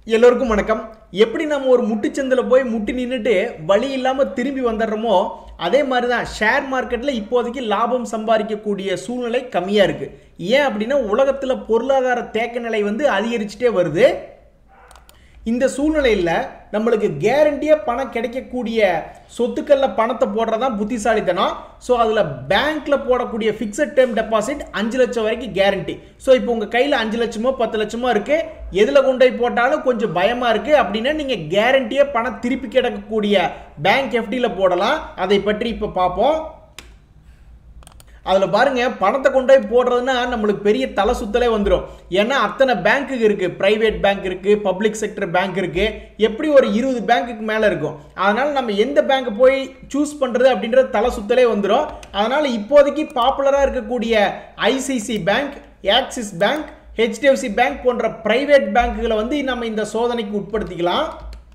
எல்லோருக்கும் வணக்கம் எப்படி நம்ம ஒரு முட்டுச்சந்தில் போய் முட்டி நின்றுட்டு வழி இல்லாமல் திரும்பி வந்துடுறோமோ அதே மாதிரி தான் ஷேர் மார்க்கெட்டில் இப்போதைக்கு லாபம் சம்பாதிக்கக்கூடிய சூழ்நிலை கம்மியாக இருக்குது ஏன் அப்படின்னா உலகத்தில் பொருளாதார தேக்க நிலை வந்து அதிகரிச்சுட்டே வருது இந்த சூழ்நிலையில் நம்மளுக்கு கேரண்டியாக பணம் கிடைக்கக்கூடிய சொத்துக்களில் பணத்தை போடுறதான் புத்திசாலித்தனம் ஸோ அதில் பேங்க்கில் போடக்கூடிய ஃபிக்ஸட் டேர்ம் டெபாசிட் அஞ்சு லட்சம் வரைக்கும் கேரண்டி ஸோ இப்போ உங்கள் கையில் அஞ்சு லட்சமோ பத்து லட்சமோ இருக்குது எதில் கொண்டு போய் போட்டாலும் கொஞ்சம் பயமாக இருக்குது அப்படின்னா நீங்கள் கேரண்டியாக பணம் திருப்பி கிடைக்கக்கூடிய பேங்க் எஃப்டியில் போடலாம் அதை பற்றி இப்போ பார்ப்போம் அதில் பாருங்க பணத்தை கொண்டு போய் போடுறதுன்னா நம்மளுக்கு பெரிய தலை சுத்தலே வந்துடும் ஏன்னா அத்தனை பேங்க்குக்கு இருக்குது ப்ரைவேட் பேங்க் இருக்குது பப்ளிக் செக்டர் பேங்க் இருக்குது எப்படி ஒரு இருபது பேங்க்குக்கு மேலே இருக்கும் அதனால் நம்ம எந்த பேங்க் போய் சூஸ் பண்ணுறது அப்படின்றது தலை சுத்தலே வந்துடும் அதனால் இப்போதைக்கு பாப்புலராக இருக்கக்கூடிய ICICI bank Axis bank HDFC bank போன்ற ப்ரைவேட் பேங்க்குகளை வந்து நம்ம இந்த சோதனைக்கு உட்படுத்திக்கலாம்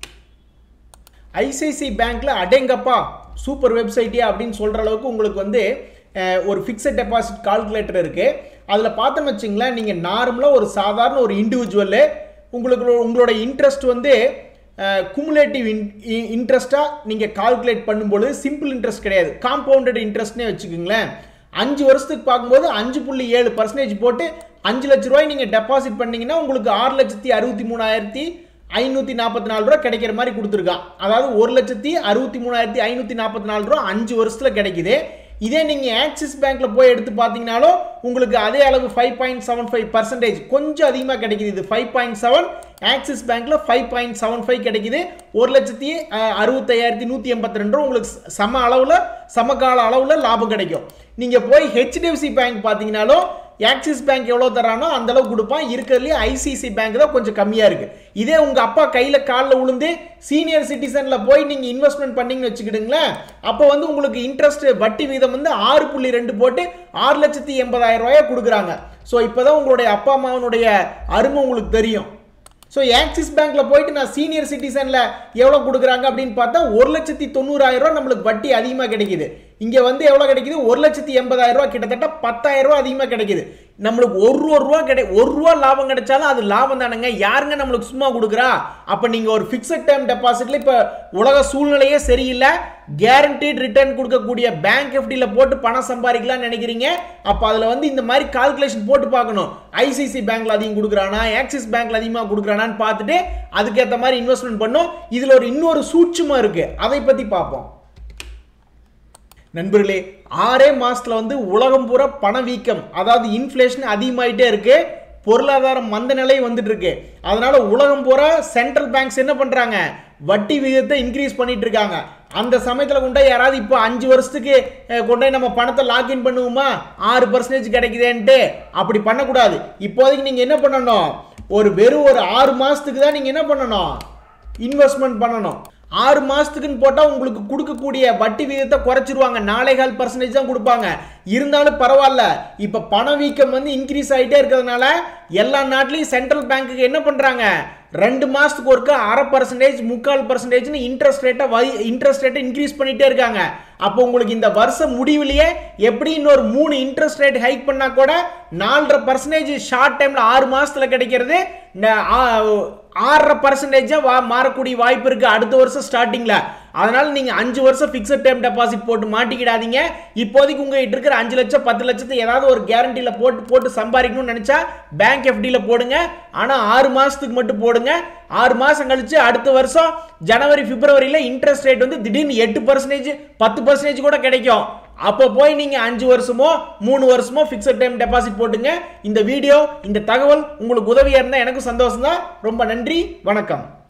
ஐசிஐசி பேங்க்ல அடேங்கப்பா சூப்பர் வெப்சைட்டே அப்படின்னு சொல்கிற அளவுக்கு உங்களுக்கு வந்து அஹ், ஒரு ஃபிக்ஸட் டெபாசிட் கால்குலேட்டர் இருக்குது அதில் பார்த்தோன்னு வச்சிங்களேன் நீங்கள் நார்மலாக ஒரு சாதாரண ஒரு இண்டிவிஜுவலு உங்களுக்கு உங்களோட இன்ட்ரெஸ்ட் வந்து குமுலேட்டிவ் இன் இன்ட்ரெஸ்ட்டாக நீங்கள் கால்குலேட் பண்ணும்போது சிம்பிள் இன்ட்ரெஸ்ட் கிடையாது காம்பவுண்டட் இன்ட்ரெஸ்ட்னே வச்சுக்கோங்களேன் அஞ்சு வருஷத்துக்கு பார்க்கும்போது அஞ்சு புள்ளி ஏழு பர்சன்டேஜ் போட்டு அஞ்சு லட்ச ரூபாய் நீங்கள் டெபாசிட் பண்ணீங்கன்னா உங்களுக்கு ஆறு லட்சத்தி அறுபத்தி மூணாயிரத்தி ஐநூற்றி நாற்பத்தி நாலு ரூபா கிடைக்கிற மாதிரி கொடுத்துருக்கான் அதாவது ஒரு லட்சத்தி அறுபத்தி மூணாயிரத்தி ஐநூற்றி நாற்பத்தி நாலு ரூபா அஞ்சு வருஷத்தில் கிடைக்குது இதே நீங்கள் ஆக்சிஸ் பேங்க்ல போய் எடுத்து பார்த்தீங்கனாலும் உங்களுக்கு அதே அளவு five point seven five percentage கொஞ்சம் அதிகமாக கிடைக்குது இது ஃபைவ் பாயிண்ட் செவன் ஆக்சிஸ் பேங்க்ல ஃபைவ் பாயிண்ட் செவன் ஃபைவ் கிடைக்குது ஒரு லட்சத்தி அஹ், அறுபத்தையாயிரத்தி நூற்றி எண்பத்தி ரெண்டு ரூபா உங்களுக்கு ச- சம அளவில் சமகால அளவில் லாபம் கிடைக்கும் நீங்கள் போய் ஹெச்டிஎஃப்சி பேங்க் பார்த்தீங்கனாலும் ஆக்சிஸ் பேங்க் எவ்வளோ தரானோ அந்த அளவுக்கு கொடுப்பான் இருக்கிறதுலே ஐசிசி பேங்க் தான் கொஞ்சம் கம்மியாக இருக்கு இதே உங்கள் அப்பா கையில் காலில் விழுந்து சீனியர் சிட்டிசனில் போய் நீங்கள் இன்வெஸ்ட்மெண்ட் பண்ணீங்கன்னு வச்சுக்கிடுங்களேன் அப்போ வந்து உங்களுக்கு இன்ட்ரெஸ்ட் வட்டி வீதம் வந்து ஆறு புள்ளி ரெண்டு போட்டு ஆறு லட்சத்தி எண்பதாயிரம் ரூபாயை கொடுக்குறாங்க ஸோ இப்போ தான் உங்களுடைய அப்பா அம்மாவனுடைய அருமை உங்களுக்கு தெரியும் ஸோ ஆக்சிஸ் பேங்க்ல போயிட்டு நான் சீனியர் சிட்டிசன்ல எவ்வளோ கொடுக்குறாங்க அப்படின்னு பார்த்தா ஒரு லட்சத்தி தொண்ணூறாயிரம் ரூபா நம்மளுக்கு வட்டி அதிகமாக கிடைக்குது இங்கே வந்து எவ்வளோ கிடைக்குது ஒரு லட்சத்தி எண்பதாயிரம் ரூபா கிட்டத்தட்ட பத்தாயிரம் ரூபா அதிகமாக கிடைக்குது நம்மளுக்கு ஒரு ரூபா ரூபா கிடை ஒரு ரூபா லாபம் கிடைச்சாலும் அது லாபம் தானேங்க யாருங்க நம்மளுக்கு சும்மா கொடுக்குறா அப்போ நீங்கள் ஒரு ஃபிக்ஸட் டைம் டெபாசிட்ல இப்போ உலக சூழ்நிலையே சரியில்லை கேரண்டீட் ரிட்டர்ன் கொடுக்கக்கூடிய பேங்க் எஃப்டியில் போட்டு பணம் சம்பாதிக்கலாம்னு நினைக்கிறீங்க அப்போ அதில் வந்து இந்த மாதிரி கால்குலேஷன் போட்டு பார்க்கணும் ஐசிசி பேங்க்ல அதிகம் கொடுக்குறானா ஆக்சிஸ் பேங்க்ல அதிகமாக கொடுக்குறானான்னு பார்த்துட்டு அதுக்கேற்ற மாதிரி இன்வெஸ்ட்மெண்ட் பண்ணும் இதில் ஒரு இன்னொரு சூட்சுமம் இருக்கு அதை பற்றி பார்ப்போம் நண்பர்களே ஆறே மாசத்துல வந்து உலகம் பூரா பணவீக்கம் அதாவது இன்ஃப்ளேஷன் அதிகமாயிட்டே இருக்கு பொருளாதாரம் மந்த நிலை வந்துட்டு இருக்கு அதனால உலகம் பூரா சென்ட்ரல் பேங்க்ஸ் என்ன பண்றாங்க வட்டி விகிதத்தை இன்க்ரீஸ் பண்ணிட்டு இருக்காங்க அந்த சமயத்தில் கொண்டு போய் யாராவது இப்போ அஞ்சு வருஷத்துக்கு அஹ், கொண்டு போய் நம்ம பணத்தை லாக்இன் பண்ணுவோமா ஆறு பர்சன்டேஜ் கிடைக்குதேன்ட்டு அப்படி பண்ணக்கூடாது இப்போதைக்கு நீங்கள் என்ன பண்ணணும் ஒரு வெறும் ஒரு ஆறு மாசத்துக்கு தான் நீங்கள் என்ன பண்ணணும் இன்வெஸ்ட்மெண்ட் பண்ணணும் ஆறு மாசத்துக்குன்னு போட்டால் உங்களுக்கு கொடுக்கக்கூடிய வட்டி விகிதத்தை குறைச்சிருவாங்க நாலே கால் பர்சன்டேஜ் தான் கொடுப்பாங்க இருந்தாலும் பரவாயில்ல இப்போ பணவீக்கம் வந்து இன்க்ரீஸ் ஆகிட்டே இருக்கிறதுனால எல்லா நாட்டிலையும் சென்ட்ரல் பேங்க்குக்கு என்ன பண்ணுறாங்க ரெண்டு மாசத்துக்கு ஒருக்க அரை பர்சன்டேஜ் முக்கால் பர்சன்டேஜ்னு இன்ட்ரெஸ்ட் ரேட்டை வை இன்ட்ரெஸ்ட் ரேட்டை இன்க்ரீஸ் பண்ணிட்டே இருக்காங்க அப்போ உங்களுக்கு இந்த வருஷம் முடிவிலேயே எப்படி இன்னொரு மூணு இன்ட்ரெஸ்ட் ரேட் ஹைக் பண்ணா கூட நாலரை பர்சன்டேஜ் ஷார்ட் டைம்ல ஆறு மாசத்துல கிடைக்கிறது ந- ஆ- ஆறரை பர்சன்டேஜா வா மாறக்கூடிய வாய்ப்பு இருக்கு அடுத்த வருஷம் ஸ்டார்டிங்ல அதனால நீங்க அஞ்சு வருஷம் ஃபிக்ஸட் டைம் டெபாசிட் போட்டு மாட்டிக்கிடாதீங்க இப்போதைக்கு உங்ககிட்ட இருக்கிற அஞ்சு லட்சம் பத்து லட்சத்தை ஏதாவது ஒரு கேரண்டியில போட்டு போட்டு சம்பாதிக்கணும்னு நினைச்சா பேங்க் எஃப்டியில போடுங்க ஆனா ஆறு மாசத்துக்கு மட்டும் போடுங்க ஆறு மாசம் கழிச்சு அடுத்த வருஷம் ஜனவரி பிப்ரவரியில இன்ட்ரெஸ்ட் ரேட் வந்து திடீர்னு எட்டு பர்சன்டேஜ் பத்து பர்சன்டேஜ் கூட கிடைக்கும் அப்போ போய் நீங்க அஞ்சு வருஷமோ மூணு வருஷமோ ஃபிக்ஸட் டைம் டெபாசிட் போட்டுங்க இந்த வீடியோ இந்த தகவல் உங்களுக்கு உதவியா இருந்தா எனக்கும் சந்தோஷம் தான் ரொம்ப நன்றி வணக்கம்